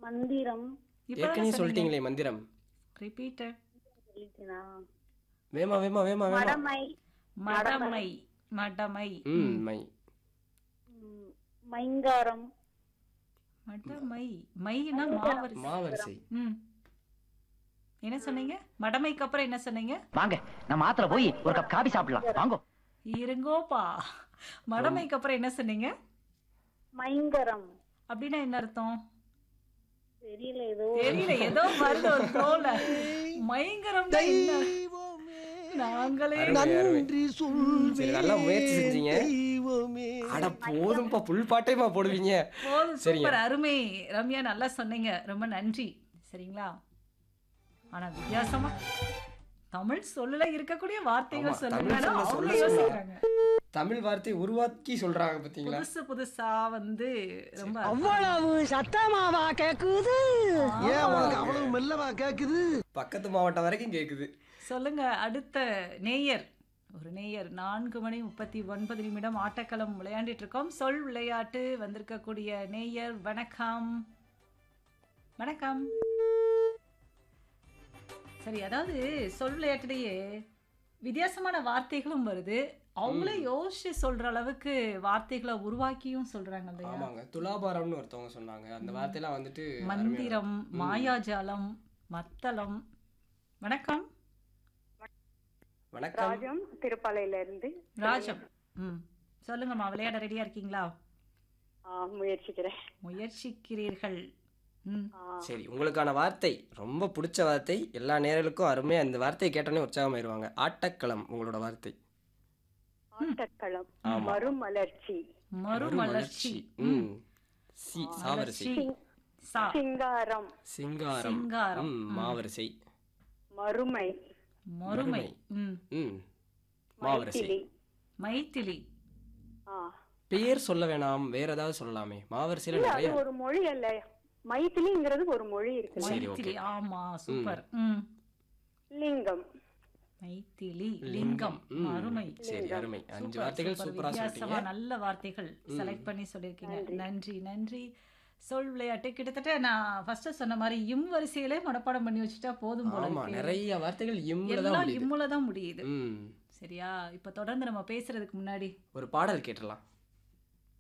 மந்திரம் ஏற்கனவே சொல்லிட்டீங்களே மந்திரம் ரிப்பீட்டட் சொல்லிட்டேனா வேமா வேமா வேமா வேமா மடமை மடமை மடமை ம் மை ம், மைங்காரம் மடமை மைனா மாவரிசை மாவரிசை ம் என்ன சொன்னீங்க மடமைக்கு அப்புறம் என்ன சொன்னீங்க வாங்க நம்ம ஆத்துல போய் ஒரு கப் காபி சாப்பிடலாம் வாங்க இருங்கோப்பா மடமைக்கு அப்புறம் என்ன சொன்னீங்க மைங்கரம் அப்படின்னா என்ன அர்த்தம் தெரியல ஏதோ தெரியல ஏதோ வருது ஒரு ஃப்ளோல பயங்கரம் நாங்களே அருமை, அருமை. சரி நல்லா முயற்சி செஞ்சீங்க அட போதும்பா புல் பாட்டையுமா போடுவீங்க போதும் சரிங்க. சூப்பர் அருமை ரம்யா நல்லா சொன்னீங்க ரொம்ப நன்றி சரிங்களா ஆனா வித்தியாசமா தமிழ் சொல்லல இருக்கக்கூடிய வார்த்தைகள் ஆமா, சொல்லுங்க தமிழ் சொல்ல அவங்க சொல்ல சொல்ல. யோசிக்கிறாங்க தமிழ் வார்த்தை உருவாக்கி சொல்றாங்க பாத்தீங்களா புதுசு புதுசா வந்து ரொம்ப அவ்வளவு சத்தமாவா கேக்குது ஏன் உனக்கு அவ்வளவு மெல்லவா கேக்குது பக்கத்து மாவட்டம் வரைக்கும் கேக்குது சொல்லுங்க அடுத்த நேயர் ஒரு நேயர் நான்கு மணி முப்பத்தி ஒன்பது நிமிடம் ஆட்டக்களம் விளையாண்டுட்டு இருக்கோம் சொல் விளையாட்டு வந்திருக்கக்கூடிய நேயர் வணக்கம் வணக்கம் சரி அதாவது சொல் விளையாட்டுலேயே வித்தியாசமான வார்த்தைகளும் வருது அவங்களே யோசிச்சு சொல்ற அளவுக்கு வார்த்தைகளை உருவாக்கியும் சொல்றாங்க இல்லையா ஆமாங்க துலாபாரம்னு ஒருத்தவங்க சொன்னாங்க அந்த வார்த்தையெல்லாம் வந்துட்டு அருமையா மந்திரம் மாயாஜாலம் மத்தளம் வணக்கம் வணக்கம் ராஜம் திருப்பாலையில இருந்து ராஜம் ம் சொல்லுங்கம்மா விளையாட ரெடியா இருக்கீங்களா ஆ, முயற்சிக்கிறேன் முயற்சிக்கிறீர்கள் ம் ஆ, சரி உங்களுக்கான வார்த்தை ரொம்ப பிடிச்ச வார்த்தை எல்லா நேரலுக்கும் அருமையா அந்த வார்த்தையை கேட்டோன்னே உற்சாகமாயிருவாங்க ஆட்டக்களம் உங்களோட வார்த்தை ஆட்டக்களம் ஆமா. மறுமலர்ச்சி மறுமலர்ச்சி ம் சி சாவரிசை மலர்ச்சி. சா சிங்காரம் சிங்காரம் சிங்காரம். ம் மாவரிசை மறுமை மறுமை ம் ம் மாவரிசை மைத்திலி மைத்திலி ஆ. பெயர் சொல்ல வேணாம் வேற ஏதாவது சொல்லலாமே மாவரிசையில இல்ல, அது நிறைய ஒரு மொழி அல்ல மைத்திலிங்கிறது ஒரு மொழி இருக்கு சரி, மைத்திலி okay. ஆமா சூப்பர் ம் லிங்கம் மைத்திலி லிங்கம் ம். அருமை சரி அருமை அஞ்சு சூப்பர், வார்த்தைகள் சூப்பர். சூப்பரா வித்தியாசமா சொல்லிட்டீங்க நல்ல வார்த்தைகள் செலக்ட் பண்ணி சொல்லியிருக்கீங்க நன்றி நன்றி சொல் விளையாட்டு கிட்டத்தட்ட நான் ஃபர்ஸ்ட் சொன்ன மாதிரி இம் வரிசையிலே மனப்பாடம் பண்ணி வச்சுட்டா போதும் போல ஆமா இருக்கு. நிறைய வார்த்தைகள் இம்ல தான் எல்லாம் முடியுது இம்முல தான் முடியுது ம் சரியா இப்ப தொடர்ந்து நம்ம பேசுறதுக்கு முன்னாடி ஒரு பாடல் கேட்டலாம்